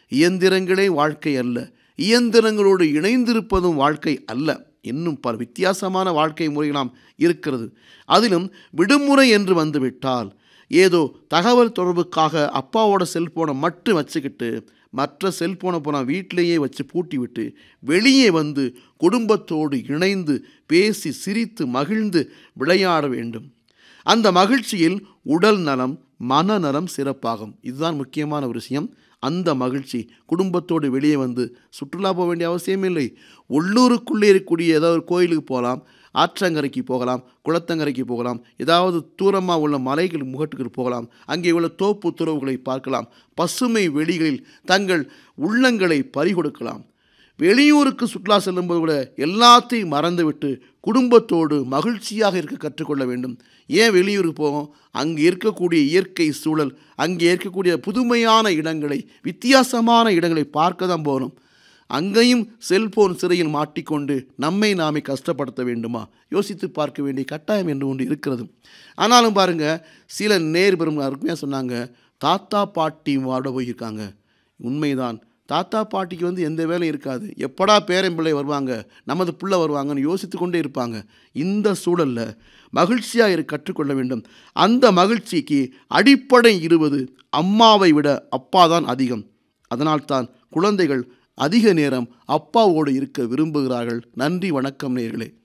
இயந்திரங்களே வாழ்க்கை அல்ல இயந்திரங்களோடு இணைந்திருப்பதும் வாழ்க்கை அல்ல இன்னும் பல வித்தியாசமான வாழ்க்கை முறைகளாம் இருக்கிறது அதிலும் விடுமுறை என்று வந்துவிட்டால் ஏதோ தகவல் தொடர்புக்காக அப்பாவோட செல்போனை மட்டும் வச்சுக்கிட்டு மற்ற செல்போனை போனால் வீட்டிலேயே வச்சு பூட்டி விட்டு வெளியே வந்து குடும்பத்தோடு இணைந்து பேசி சிரித்து மகிழ்ந்து விளையாட வேண்டும் அந்த மகிழ்ச்சியில் உடல் நலம் மனநலம் சிறப்பாகும் இதுதான் முக்கியமான ஒரு விஷயம் அந்த மகிழ்ச்சி குடும்பத்தோடு வெளியே வந்து சுற்றுலா போக வேண்டிய அவசியம் இல்லை உள்ளூருக்குள்ளே இருக்கக்கூடிய ஏதாவது ஒரு கோயிலுக்கு போகலாம் ஆற்றங்கரைக்கு போகலாம் குளத்தங்கரைக்கு போகலாம் ஏதாவது தூரமாக உள்ள மலைகள் முகட்டுக்கு போகலாம் அங்கே உள்ள தோப்பு துறவுகளை பார்க்கலாம் பசுமை வெளிகளில் தங்கள் உள்ளங்களை பறிகொடுக்கலாம் வெளியூருக்கு சுற்றுலா செல்லும்போது கூட எல்லாத்தையும் மறந்துவிட்டு குடும்பத்தோடு மகிழ்ச்சியாக இருக்க கற்றுக்கொள்ள வேண்டும் ஏன் வெளியூருக்கு போகும் அங்கே இருக்கக்கூடிய இயற்கை சூழல் அங்கே இருக்கக்கூடிய புதுமையான இடங்களை வித்தியாசமான இடங்களை பார்க்க தான் போகணும் அங்கேயும் செல்போன் சிறையில் மாட்டிக்கொண்டு நம்மை நாமே கஷ்டப்படுத்த வேண்டுமா யோசித்து பார்க்க வேண்டிய கட்டாயம் என்று ஒன்று இருக்கிறது ஆனாலும் பாருங்கள் சில நேர் பெரும் அருமையாக சொன்னாங்க தாத்தா பாட்டி வாட போயிருக்காங்க உண்மைதான் தாத்தா பாட்டிக்கு வந்து எந்த வேலையும் இருக்காது எப்படா பேரன் பிள்ளை வருவாங்க நமது பிள்ளை வருவாங்கன்னு யோசித்து கொண்டே இருப்பாங்க இந்த சூழலில் மகிழ்ச்சியாக இருக்க கற்றுக்கொள்ள வேண்டும் அந்த மகிழ்ச்சிக்கு அடிப்படை இருவது அம்மாவை விட அப்பா தான் அதிகம் அதனால்தான் குழந்தைகள் அதிக நேரம் அப்பாவோடு இருக்க விரும்புகிறார்கள் நன்றி வணக்கம் நேர்களே